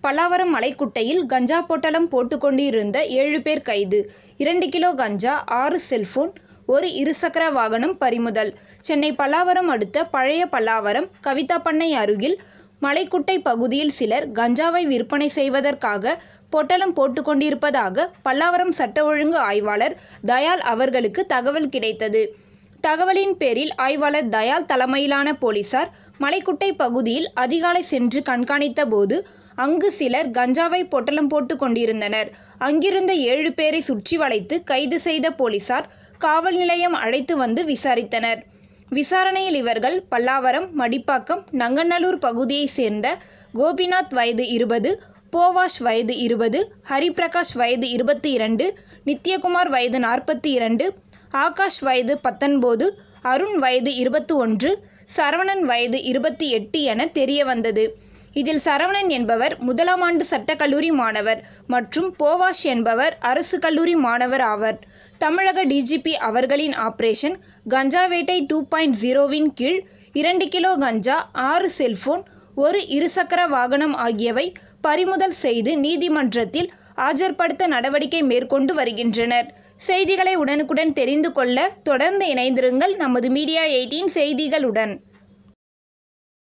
பல்லாவரம் மலைக்குட்டையில் கஞ்சா பொட்டலம் போட்டுக் கொண்டிருந்த ஏழு பேர் கைது இரண்டு கிலோ கஞ்சா ஆறு செல்போன் ஒரு இருசக்கர வாகனம் பறிமுதல் சென்னை பல்லாவரம் அடுத்த பழைய பல்லாவரம் கவிதா பண்ணை அருகில் மலைக்குட்டை பகுதியில் சிலர் கஞ்சாவை விற்பனை செய்வதற்காக பொட்டலம் போட்டுக் கொண்டிருப்பதாக பல்லாவரம் சட்ட ஒழுங்கு ஆய்வாளர் தயாள் அவர்களுக்கு தகவல் கிடைத்தது தகவலின் பேரில் ஆய்வாளர் தயாள் தலைமையிலான போலீசார் மலைக்குட்டை பகுதியில் அதிகாலை சென்று கண்காணித்த போது அங்கு சிலர் கஞ்சாவை பொட்டலம் போட்டுக் கொண்டிருந்தனர் அங்கிருந்த ஏழு பேரை சுற்றி வளைத்து கைது செய்த போலீசார் காவல் நிலையம் அழைத்து வந்து விசாரித்தனர் விசாரணையில் இவர்கள் பல்லாவரம் மடிப்பாக்கம் நங்கநல்லூர் பகுதியைச் சேர்ந்த கோபிநாத் வயது இருபது போவாஷ் வயது இருபது ஹரிபிரகாஷ் வயது இருபத்தி இரண்டு நித்யகுமார் வயது நாற்பத்தி இரண்டு ஆகாஷ் வயது பத்தொன்பது அருண் வயது இருபத்தி ஒன்று சரவணன் வயது இருபத்தி எட்டு என தெரிய வந்தது இதில் சரவணன் என்பவர் முதலாம் ஆண்டு சட்டக்கல்லூரி மாணவர் மற்றும் போவாஷ் என்பவர் அரசு கல்லூரி மாணவர் ஆவர் தமிழக டிஜிபி அவர்களின் ஆபரேஷன் கஞ்சா வேட்டை டூ பாயிண்ட் ஜீரோவின் கீழ் இரண்டு கிலோ கஞ்சா ஆறு செல்போன் ஒரு இருசக்கர வாகனம் ஆகியவை பறிமுதல் செய்து நீதிமன்றத்தில் ஆஜர்படுத்த நடவடிக்கை மேற்கொண்டு வருகின்றனர் செய்திகளை உடனுக்குடன் தெரிந்து கொள்ள தொடர்ந்து இணைந்திருங்கள் நமது மீடியா எயிட்டீன் செய்திகளுடன்